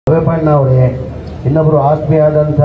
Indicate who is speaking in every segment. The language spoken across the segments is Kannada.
Speaker 1: ವೇಪಣ್ಣ ಅವರೇ ಇನ್ನೊಬ್ಬರು ಆತ್ಮೀಯಾದಂಥ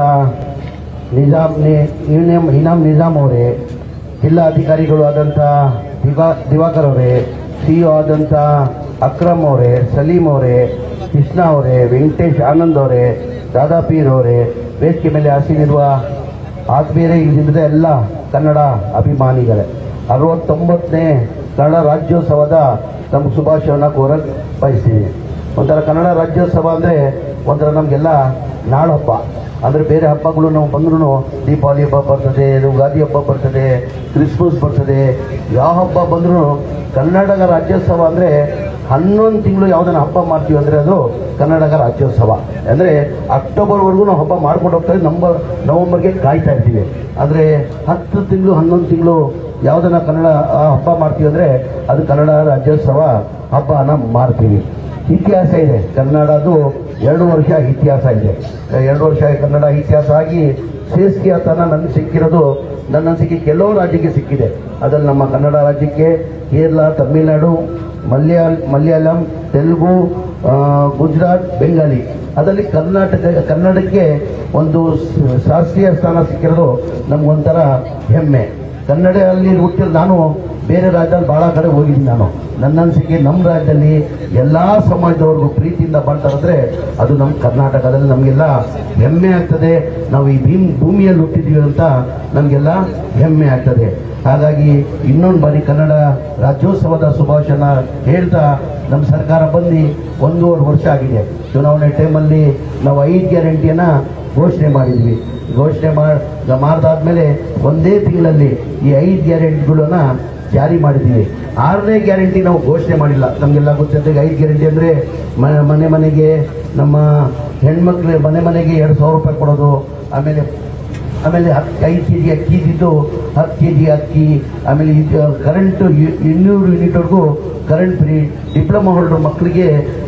Speaker 1: ನಿಜಾಮ್ ನಿ- ಇನಾಮ್ ಇನಾಮ್ ನಿಜಾಮ್ ಅವರೇ ಜಿಲ್ಲಾ ಅಧಿಕಾರಿಗಳು ಆದಂಥ ದಿವಾ ದಿವಾಕರ್ ಅವರೇ ಸಿ ಒ ಆದಂಥ ಅಕ್ರಮ್ ಅವರೇ ಸಲೀಂ ಅವರೇ ಕೃಷ್ಣ ಅವರೇ ವೆಂಕಟೇಶ್ ಆನಂದ್ ಅವರೇ ದಾದಾಪೀರ್ ಅವರೇ ವೇದಿಕೆ ಮೇಲೆ ಆಸೀನಿರುವ ಆತ್ಮೀಯರೇ ಇಲ್ಲಿದ್ದ ಎಲ್ಲ ಕನ್ನಡ ಅಭಿಮಾನಿಗಳೇ ಅರವತ್ತೊಂಬತ್ತನೇ ಕನ್ನಡ ರಾಜ್ಯೋತ್ಸವದ ನಮ್ಮ ಶುಭಾಶಯವನ್ನು ಕೋರಕ್ಕೆ ಬಯಸ್ತೀನಿ ಒಂಥರ ಕನ್ನಡ ರಾಜ್ಯೋತ್ಸವ ಅಂದರೆ ಒಂಥರ ನಮಗೆಲ್ಲ ನಾಡಹಬ್ಬ ಅಂದರೆ ಬೇರೆ ಹಬ್ಬಗಳು ನಾವು ಬಂದ್ರೂ ದೀಪಾವಳಿ ಹಬ್ಬ ಬರ್ತದೆ ಯುಗಾದಿ ಹಬ್ಬ ಬರ್ತದೆ ಕ್ರಿಸ್ಮಸ್ ಬರ್ತದೆ ಯಾವ ಹಬ್ಬ ಬಂದ್ರೂ ಕನ್ನಡಗ ರಾಜ್ಯೋತ್ಸವ ಅಂದರೆ ಹನ್ನೊಂದು ತಿಂಗಳು ಯಾವುದನ್ನ ಹಬ್ಬ ಮಾಡ್ತೀವಿ ಅಂದರೆ ಅದು ಕನ್ನಡಗ ರಾಜ್ಯೋತ್ಸವ ಅಂದರೆ ಅಕ್ಟೋಬರ್ವರೆಗೂ ನಾವು ಹಬ್ಬ ಮಾಡ್ಕೊಂಡು ಹೋಗ್ತಾ ಇದ್ದೀವಿ ನಂಬರ್ ನವಂಬರ್ಗೆ ಕಾಯ್ತಾ ಇರ್ತೀವಿ ಅಂದರೆ ಹತ್ತು ತಿಂಗಳು ಹನ್ನೊಂದು ತಿಂಗಳು ಯಾವುದನ್ನ ಕನ್ನಡ ಆ, ಹಬ್ಬ ಮಾಡ್ತೀವಿ ಅಂದರೆ ಅದು ಕನ್ನಡ ರಾಜ್ಯೋತ್ಸವ ಹಬ್ಬನ ಮಾಡ್ತೀವಿ ಇತಿಹಾಸ ಇದೆ ಕನ್ನಡದು ಎರಡು ವರ್ಷ ಇತಿಹಾಸ ಇದೆ ಎರಡು ವರ್ಷ ಕನ್ನಡ ಇತಿಹಾಸ ಆಗಿ ಶ್ರೇಷ್ಠತನ ನನಗೆ ಸಿಕ್ಕಿರೋದು ನನ್ನ ಅನಿಸಿಕೆ ಕೆಲವು ರಾಜ್ಯಕ್ಕೆ ಸಿಕ್ಕಿದೆ ಅದರಲ್ಲಿ ನಮ್ಮ ಕನ್ನಡ ರಾಜ್ಯಕ್ಕೆ ಕೇರಳ ತಮಿಳುನಾಡು ಮಲಯಾಳ ಮಲಯಾಳಂ ತೆಲುಗು ಆ, ಗುಜರಾತ್ ಬೆಂಗಾಲಿ ಅದರಲ್ಲಿ ಕರ್ನಾಟಕ ಕನ್ನಡಕ್ಕೆ ಒಂದು ಸ- ಶಾಸ್ತ್ರೀಯ ಸ್ಥಾನ ಸಿಕ್ಕಿರೋದು ನಮಗೊಂಥರ ಹೆಮ್ಮೆ ಕನ್ನಡದಲ್ಲಿ ಹುಟ್ಟಿದ ನಾನು ಬೇರೆ ರಾಜ್ಯದಲ್ಲಿ ಭಾಳ ಕಡೆ ಹೋಗಿದ್ದೀನಿ ನಾನು ನನ್ನ ಅನಿಸಿಕೆ ನಮ್ಮ ರಾಜ್ಯದಲ್ಲಿ ಎಲ್ಲ ಸಮಾಜದವ್ರಿಗೂ ಪ್ರೀತಿಯಿಂದ ಬಾಳ್ತಾರಂದ್ರೆ ಅದು ನಮ್ಮ ಕರ್ನಾಟಕದಲ್ಲಿ ನಮಗೆಲ್ಲ ಹೆಮ್ಮೆ ಆಗ್ತದೆ ನಾವು ಈ ಭೀಮ್ ಭೂಮಿಯಲ್ಲಿ ಹುಟ್ಟಿದ್ದೀವಿ ಅಂತ ನಮಗೆಲ್ಲ ಹೆಮ್ಮೆ ಆಗ್ತದೆ ಹಾಗಾಗಿ ಇನ್ನೊಂದು ಬಾರಿ ಕನ್ನಡ ರಾಜ್ಯೋತ್ಸವದ ಶುಭಾಶಯನ ಹೇಳ್ತಾ ನಮ್ಮ ಸರ್ಕಾರ ಬಂದು ಒಂದೂವರೆ ವರ್ಷ ಆಗಿದೆ ಚುನಾವಣೆ ಟೈಮಲ್ಲಿ ನಾವು ಐದು ಗ್ಯಾರಂಟಿಯನ್ನು ಘೋಷಣೆ ಮಾಡಿದ್ವಿ ಘೋಷಣೆ ಮಾಡಿ ಮಾಡಿದಾದ್ಮೇಲೆ ಒಂದೇ ತಿಂಗಳಲ್ಲಿ ಈ ಐದು ಗ್ಯಾರಂಟಿಗಳನ್ನ ಜಾರಿ ಮಾಡಿದ್ದೀವಿ ಆರನೇ ಗ್ಯಾರಂಟಿ ನಾವು ಘೋಷಣೆ ಮಾಡಿಲ್ಲ ನಮಗೆಲ್ಲ ಗೊತ್ತಿದ್ದಾಗ ಐದು ಗ್ಯಾರಂಟಿ ಅಂದರೆ ಮನೆ ಮನೆಗೆ ನಮ್ಮ ಹೆಣ್ಮಕ್ಳು ಮನೆ ಮನೆಗೆ ಎರಡು ಸಾವಿರ ರೂಪಾಯಿ ಕೊಡೋದು ಆಮೇಲೆ ಆಮೇಲೆ ಹತ್ತು ಐದು ಕೆ ಜಿ ಅಕ್ಕಿ ಇದ್ದಿದ್ದು ಹತ್ತು ಕೆ ಜಿ ಅಕ್ಕಿ ಆಮೇಲೆ ಇದು ಕರೆಂಟು ಇನ್ನೂರು ಯೂನಿಟ್ವರೆಗೂ ಕರೆಂಟ್ ಫ್ರೀ ಡಿಪ್ಲೊಮಾ ಹೋಲ್ಡರ್ ಮಕ್ಕಳಿಗೆ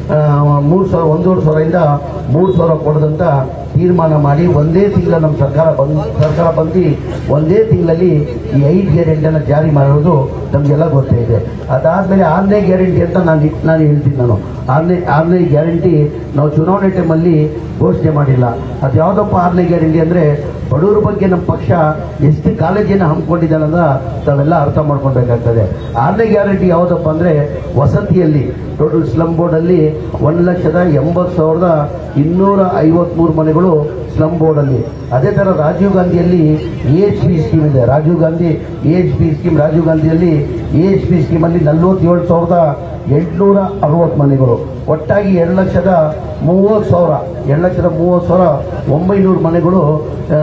Speaker 1: ಮೂರು ಸಾವಿರ ಒಂದೂವರೆ ಸಾವಿರದಿಂದ ಮೂರು ಸಾವಿರ ಕೊಡೋದಂತ ತೀರ್ಮಾನ ಮಾಡಿ ಒಂದೇ ತಿಂಗಳ ನಮ್ಮ ಸರ್ಕಾರ ಬಂದ್ ಸರ್ಕಾರ ಬಂದು ಒಂದೇ ತಿಂಗಳಲ್ಲಿ ಈ ಐದು ಗ್ಯಾರಂಟಿಯನ್ನು ಜಾರಿ ಮಾಡಿರೋದು ನಮಗೆಲ್ಲ ಗೊತ್ತೇ ಇದೆ ಅದಾದಮೇಲೆ ಆರನೇ ಗ್ಯಾರಂಟಿ ಅಂತ ನಾನು ನಾನು ಹೇಳ್ತೀನಿ ನಾನು ಆರನೇ ಆರನೇ ಗ್ಯಾರಂಟಿ ನಾವು ಚುನಾವಣೆ ಟೈಮಲ್ಲಿ ಘೋಷಣೆ ಮಾಡಿಲ್ಲ ಅದು ಯಾವುದಪ್ಪ ಆರನೇ ಗ್ಯಾರಂಟಿ ಅಂದರೆ ಬಡವರ ಬಗ್ಗೆ ನಮ್ಮ ಪಕ್ಷ ಎಷ್ಟು ಕಾಳಜಿಯನ್ನು ಹಮ್ಮಿಕೊಂಡಿದ್ದಾನೆ ಅಂದ್ರೆ ತಾವೆಲ್ಲ ಅರ್ಥ ಮಾಡ್ಕೊಳ್ಬೇಕಾಗ್ತದೆ ಆರನೇ ಗ್ಯಾರಂಟಿ ಯಾವುದಪ್ಪ ಅಂದರೆ ವಸತಿಯಲ್ಲಿ ಟೋಟಲ್ ಸ್ಲಮ್ ಬೋರ್ಡಲ್ಲಿ ಒಂದು ಲಕ್ಷದ ಎಂಬತ್ತು ಸಾವಿರದ ಇನ್ನೂರ ಐವತ್ಮೂರು ಮನೆಗಳು ಸ್ಲಮ್ ಬೋರ್ಡಲ್ಲಿ ಅದೇ ಥರ ರಾಜೀವ್ ಗಾಂಧಿಯಲ್ಲಿ ಎ ಎಚ್ ಪಿ ಸ್ಕೀಮ್ ಇದೆ Rajiv Gandhi A H P scheme Rajiv ಗಾಂಧಿಯಲ್ಲಿ ಎ ಎಚ್ ಪಿ ಸ್ಕೀಮಲ್ಲಿ ನಲ್ವತ್ತೇಳು ಸಾವಿರದ ಎಂಟುನೂರ ಅರವತ್ತು ಮನೆಗಳು ಒಟ್ಟಾಗಿ ಎರಡು ಲಕ್ಷದ ಮೂವತ್ತು ಸಾವಿರ ಎರಡು ಲಕ್ಷದ ಮೂವತ್ತು ಸಾವಿರ ಒಂಬೈನೂರು ಮನೆಗಳು ಆ,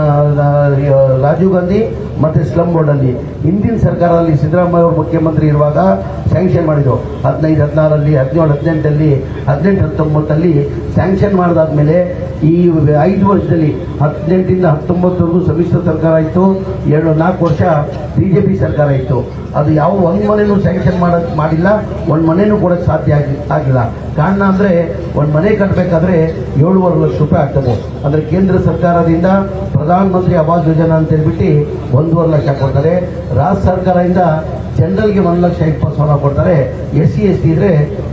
Speaker 1: ರಾ- ರಾಜೀವ್ ಗಾಂಧಿ ಮತ್ತು ಸ್ಲಮ್ ಬೋರ್ಡಲ್ಲಿ ಹಿಂದಿನ ಸರ್ಕಾರದಲ್ಲಿ ಸಿದ್ದರಾಮಯ್ಯ ಅವರು ಮುಖ್ಯಮಂತ್ರಿ ಇರುವಾಗ ಸ್ಯಾಂಕ್ಷನ್ ಮಾಡಿದ್ರು ಹದಿನೈದು ಹದಿನಾರರಲ್ಲಿ ಹದಿನೇಳು ಹದಿನೆಂಟಲ್ಲಿ ಹದಿನೆಂಟು ಹತ್ತೊಂಬತ್ತಲ್ಲಿ ಸ್ಯಾಂಕ್ಷನ್ ಮಾಡಿದಾದ್ಮೇಲೆ ಈ ಐದು ವರ್ಷದಲ್ಲಿ ಹದಿನೆಂಟರಿಂದ ಹತ್ತೊಂಬತ್ತವರೆಗೂ ಸಮ್ಮಿಶ್ರ ಸರ್ಕಾರ ಇತ್ತು ಎರಡು ನಾಲ್ಕು ವರ್ಷ ಬಿ ಜೆ ಪಿ ಸರ್ಕಾರ ಇತ್ತು ಅದು ಯಾವ ಒಂದು ಮನೆನೂ ಸ್ಯಾಂಕ್ಷನ್ ಮಾಡ ಮಾಡಿಲ್ಲ ಒಂದು ಮನೆನೂ ಕೊಡೋಕ್ಕೆ ಸಾಧ್ಯ ಆಗಿ ಆಗಿಲ್ಲ ಕಾರಣ ಅಂದರೆ ಒಂದು ಮನೆ ಕಟ್ಟಬೇಕಾದ್ರೆ ಏಳುವರೆ ಲಕ್ಷ ರೂಪಾಯಿ ಆಗ್ತದೆ ಅಂದರೆ ಕೇಂದ್ರ ಸರ್ಕಾರದಿಂದ ಪ್ರಧಾನ ಮಂತ್ರಿ ಆವಾಸ್ ಯೋಜನಾ ಅಂತ ಹೇಳ್ಬಿಟ್ಟು ಒಂದೂವರೆ ಲಕ್ಷ ಕೊಡ್ತಾರೆ ರಾಜ್ಯ ಸರ್ಕಾರದಿಂದ ಜನರಲ್ಗೆ ಒಂದು ಲಕ್ಷ ಇಪ್ಪತ್ತು ಸಾವಿರ ಕೊಡ್ತಾರೆ ಎಸ್ ಸಿ ಎಸ್ ಟಿ ಇದ್ರೆ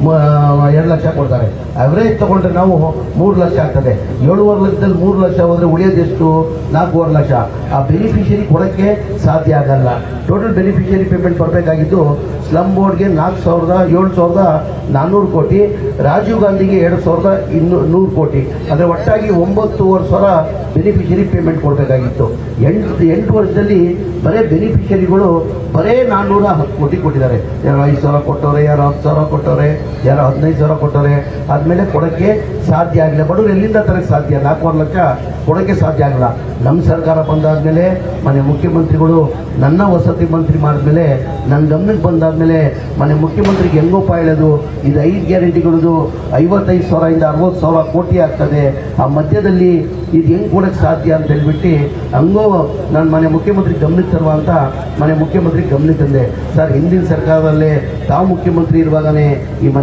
Speaker 1: ಎರಡು ಲಕ್ಷ ಕೊಡ್ತಾರೆ ಅವರೇಜ್ ತಗೊಂಡ್ರೆ ನಾವು ಮೂರು ಲಕ್ಷ ಆಗ್ತದೆ ಏಳುವರೆ ಲಕ್ಷದಲ್ಲಿ ಮೂರು ಲಕ್ಷ ಹೋದ್ರೆ ಉಳಿಯೋದೆಷ್ಟು ನಾಲ್ಕೂವರೆ ಲಕ್ಷ ಆ ಬೆನಿಫಿಷರಿ ಕೊಡೋಕ್ಕೆ ಸಾಧ್ಯ ಆಗಲ್ಲ ಟೋಟಲ್ ಬೆನಿಫಿಷರಿ ಪೇಮೆಂಟ್ ಬರಬೇಕಾಗಿದ್ದು ಸ್ಲಮ್ ಬೋರ್ಡ್ಗೆ ನಾಲ್ಕು ಸಾವಿರದ ಏಳು ಸಾವಿರದ ನಾನ್ನೂರು ಕೋಟಿ ರಾಜೀವ್ ಗಾಂಧಿಗೆ ಎರಡು ಸಾವಿರದ ಇನ್ನೂ ನೂರು ಕೋಟಿ ಅಂದರೆ ಒಟ್ಟಾಗಿ ಒಂಬತ್ತುವರೆ ಸಾವಿರ ಬೆನಿಫಿಷರಿ ಪೇಮೆಂಟ್ ಕೊಡಬೇಕಾಗಿತ್ತು ಎಂಟು ಎಂಟು ವರ್ಷದಲ್ಲಿ ಬರೇ ಬೆನಿಫಿಷರಿಗಳು ಬರೇ ನಾನ್ನೂರ ಹತ್ತು ಕೋಟಿ ಕೊಟ್ಟಿದ್ದಾರೆ ಯಾರೋ ಐದು ಸಾವಿರ ಕೊಟ್ಟವ್ರೆ ಯಾರೋ ಹತ್ತು ಸಾವಿರ ಕೊಟ್ಟವ್ರೆ ಯಾರೋ ಹದಿನೈದು ಸಾವಿರ ಕೊಟ್ಟವ್ರೆ ಆದಮೇಲೆ ಕೊಡೋಕ್ಕೆ ಸಾಧ್ಯ ಆಗಿಲ್ಲ ಬಡವರು ಎಲ್ಲಿಂದ ತರಕ್ಕೆ ಸಾಧ್ಯ ನಾಲ್ಕೂವರೆ ಲಕ್ಷ ಕೊಡೋಕ್ಕೆ ಸಾಧ್ಯ ಆಗಲ್ಲ ನಮ್ಮ ಸರ್ಕಾರ ಬಂದಾದ್ಮೇಲೆ ಮನೆ ಮುಖ್ಯಮಂತ್ರಿಗಳು ನನ್ನ ವಸತಿ ಮಂತ್ರಿ ಮಾಡಿದ್ಮೇಲೆ ನನ್ನ ಗಮನಕ್ಕೆ ಬಂದಾದ್ಮೇಲೆ ಮನೆ ಮುಖ್ಯಮಂತ್ರಿಗೆ ಹೆಂಗೋಪ ಹೇಳೋದು ಇದು ಐದು ಗ್ಯಾರಂಟಿಗಳದು ಐವತ್ತೈದು ಸಾವಿರದಿಂದ ಅರವತ್ತು ಸಾವಿರ ಕೋಟಿ ಆಗ್ತದೆ ಆ ಮಧ್ಯದಲ್ಲಿ ಇದು ಹೆಂಗೆ ಕೊಡೋಕ್ಕೆ ಸಾಧ್ಯ ಅಂತ ಹೇಳ್ಬಿಟ್ಟು ಹಂಗೋ ನಾನು ಮನೆ ಮುಖ್ಯಮಂತ್ರಿ ಗಮನಕ್ಕೆ ತರುವ ಅಂತ ಮನೆ ಮುಖ್ಯಮಂತ್ರಿ ಗಮನಕ್ಕೆ ತಂದೆ ಸರ್ ಹಿಂದಿನ ಸರ್ಕಾರದಲ್ಲೇ ತಾವು ಮುಖ್ಯಮಂತ್ರಿ ಇರುವಾಗನೇ ಈ ಮನೆ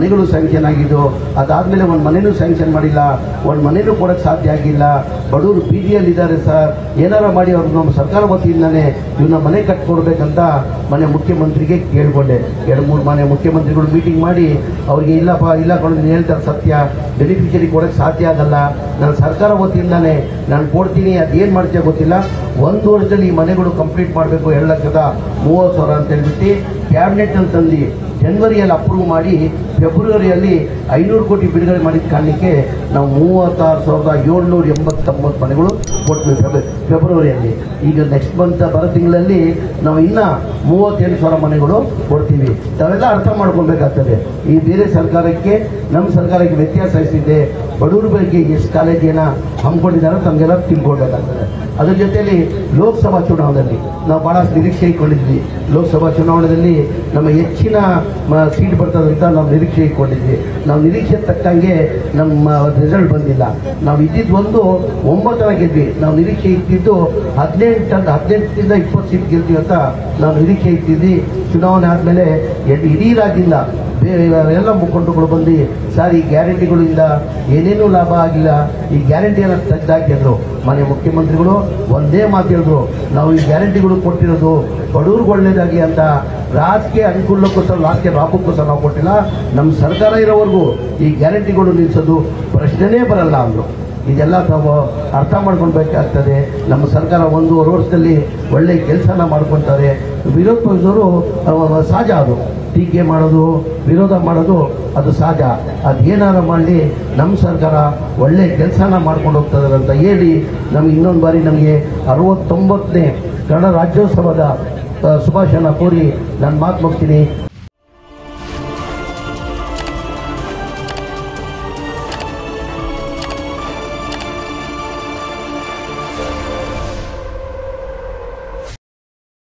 Speaker 1: ಮನೆಗಳು ಸ್ಯಾಂಕ್ಷನ್ ಆಗಿದ್ದು ಅದಾದಮೇಲೆ ಒಂದು ಮನೆನೂ ಸ್ಯಾಂಕ್ಷನ್ ಮಾಡಿಲ್ಲ ಒಂದು ಮನೆನೂ ಕೊಡೋಕ್ಕೆ ಸಾಧ್ಯ ಆಗಿಲ್ಲ ಬಡವರು ಬೀದಿಯಲ್ಲಿ ಇದ್ದಾರೆ ಸರ್ ಏನಾರ ಮಾಡಿ ಅವ್ರು ನಮ್ಮ ಸರ್ಕಾರ ವತಿಯಿಂದನೇ ಇವನ್ನ ಮನೆ ಕಟ್ಕೊಡ್ಬೇಕಂತ ಮನೆ ಮುಖ್ಯಮಂತ್ರಿಗೆ ಕೇಳ್ಕೊಂಡೆ ಎರಡು ಮೂರು ಮನೆ ಮುಖ್ಯಮಂತ್ರಿಗಳು ಮೀಟಿಂಗ್ ಮಾಡಿ ಅವ್ರಿಗೆ ಇಲ್ಲಪ್ಪ ಇಲ್ಲ ಕೊಂಡು ನೀನು ಹೇಳ್ತಾರೆ ಸತ್ಯ ಬೆನಿಫಿಷರಿ ಕೊಡೋಕ್ಕೆ ಸಾಧ್ಯ ಆಗಲ್ಲ ನಾನು ಸರ್ಕಾರ ವತಿಯಿಂದಾನೇ ನಾನು ಕೊಡ್ತೀನಿ ಅದೇನು ಮಾಡ್ತೀಯ ಗೊತ್ತಿಲ್ಲ ಒಂದು ವರ್ಷದಲ್ಲಿ ಈ ಮನೆಗಳು ಕಂಪ್ಲೀಟ್ ಮಾಡಬೇಕು ಎರಡು ಲಕ್ಷದ ಮೂವತ್ತು ಸಾವಿರ ಅಂತ ಹೇಳ್ಬಿಟ್ಟು ಕ್ಯಾಬಿನೆಟ್ನಲ್ಲಿ ತಂದು ಜನವರಿಯಲ್ಲಿ ಅಪ್ರೂವ್ ಮಾಡಿ ಫೆಬ್ರವರಿಯಲ್ಲಿ ಐನೂರು ಕೋಟಿ ಬಿಡುಗಡೆ ಮಾಡಿದ ಕಾರಣಕ್ಕೆ ನಾವು ಮೂವತ್ತಾರು ಸಾವಿರದ ಏಳ್ನೂರ ಎಂಬತ್ತೊಂಬತ್ತು ಮನೆಗಳು ಕೊಟ್ವಿ ಫೆಬ್ರ ಫೆಬ್ರವರಿಯಲ್ಲಿ ಈಗ ನೆಕ್ಸ್ಟ್ ಮಂತ್ ಬರೋ ತಿಂಗಳಲ್ಲಿ ನಾವು ಇನ್ನೂ ಮೂವತ್ತೆಂಟು ಸಾವಿರ ಮನೆಗಳು ಕೊಡ್ತೀವಿ ತಾವೆಲ್ಲ ಅರ್ಥ ಮಾಡ್ಕೊಳ್ಬೇಕಾಗ್ತದೆ ಈ ಬೇರೆ ಸರ್ಕಾರಕ್ಕೆ ನಮ್ಮ ಸರ್ಕಾರಕ್ಕೆ ವ್ಯತ್ಯಾಸ ಎಷ್ಟಿದೆ ಬಡವರ ಬಗ್ಗೆ ಎಷ್ಟು ಕಾಲೇಜಿನ ಹಮ್ಮಿಕೊಂಡಿದ್ದಾರೆ ತಮಗೆಲ್ಲ ತಿಳ್ಕೊಳ್ಬೇಕಾಗ್ತದೆ ಅದ್ರ ಜೊತೆಯಲ್ಲಿ ಲೋಕಸಭಾ ಚುನಾವಣೆಯಲ್ಲಿ ನಾವು ಭಾಳಷ್ಟು ನಿರೀಕ್ಷೆ ಇಟ್ಕೊಂಡಿದ್ವಿ ಲೋಕಸಭಾ ಚುನಾವಣೆಯಲ್ಲಿ ನಮ್ಮ ಹೆಚ್ಚಿನ ಮ- ಸೀಟ್ ಬರ್ತದೆ ಅಂತ ನಾವು ನಿರೀಕ್ಷೆ ಇಟ್ಕೊಂಡಿದ್ವಿ ನಾವು ನಿರೀಕ್ಷೆ ತಕ್ಕಂಗೆ ನಮ್ಮ ರಿಸಲ್ಟ್ ಬಂದಿಲ್ಲ ನಾವು ಇದ್ದಿದ್ದು ಒಂದು ಒಂಬತ್ತರ ಗೆದ್ವಿ ನಾವು ನಿರೀಕ್ಷೆ ಇಟ್ಟಿದ್ದು ಹದಿನೆಂಟು ಹದಿನೆಂಟರಿಂದ ಇಪ್ಪತ್ತು ಸೀಟ್ ಗೆಲ್ತೀವಿ ಅಂತ ನಾವು ನಿರೀಕ್ಷೆ ಇಟ್ಟಿದ್ವಿ ಚುನಾವಣೆ ಆದಮೇಲೆ ಇಡೀ ರಾಜ್ಯದಿಂದ ಬೇರೆ ಎಲ್ಲ ಮುಖಂಡರುಗಳು ಬಂದು ಸರ್ ಈ ಗ್ಯಾರಂಟಿಗಳಿಂದ ಏನೇನೂ ಲಾಭ ಆಗಿಲ್ಲ ಈ ಗ್ಯಾರಂಟಿಯನ್ನು ತೆಗೆದಾಕಿದ್ರು ಮನೆ ಮುಖ್ಯಮಂತ್ರಿಗಳು ಒಂದೇ ಮಾತು ಹೇಳಿದ್ರು ನಾವು ಈ ಗ್ಯಾರಂಟಿಗಳು ಕೊಟ್ಟಿರೋದು ಬಡವ್ರಿಗೆ ಒಳ್ಳೇದಾಗಿ ಅಂತ ರಾಜಕೀಯ ಅನುಕೂಲಕ್ಕೋಸ್ಕರ ರಾಜಕೀಯ ಲಾಭಕ್ಕೋಸ್ಕರ ನಾವು ಕೊಟ್ಟಿಲ್ಲ ನಮ್ಮ ಸರ್ಕಾರ ಇರೋವರೆಗೂ ಈ ಗ್ಯಾರಂಟಿಗಳು ನಿಲ್ಲಿಸೋದು ಪ್ರಶ್ನೆನೇ ಬರಲ್ಲ ಅಂದರು ಇದೆಲ್ಲ ನಾವು ಅರ್ಥ ಮಾಡ್ಕೊಳ್ಬೇಕಾಗ್ತದೆ ನಮ್ಮ ಸರ್ಕಾರ ಒಂದೂವರೆ ವರ್ಷದಲ್ಲಿ ಒಳ್ಳೆ ಕೆಲಸನ ಮಾಡ್ಕೊತಾರೆ ವಿರೋಧ ಪಕ್ಷದವರು ಅಹ್, ಸಹಜ ಅದು ಟೀಕೆ ಮಾಡೋದು ವಿರೋಧ ಮಾಡೋದು ಅದು ಸಹಜ ಅದು ಏನಾರ ಮಾಡಲಿ ನಮ್ಮ ಸರ್ಕಾರ ಒಳ್ಳೆ ಕೆಲಸನ ಮಾಡ್ಕೊಂಡು ಹೋಗ್ತದೆ ಅಂತ ಹೇಳಿ ನಮ್ಗೆ ಇನ್ನೊಂದು ಬಾರಿ ನಮಗೆ ಅರವತ್ತೊಂಬತ್ತನೇ ಕನ್ನಡ ರಾಜ್ಯೋತ್ಸವದ ಆ, ಶುಭಾಶಯನ ಕೋರಿ ನಾನು ಮಾತು ಮುಗ್ತೀನಿ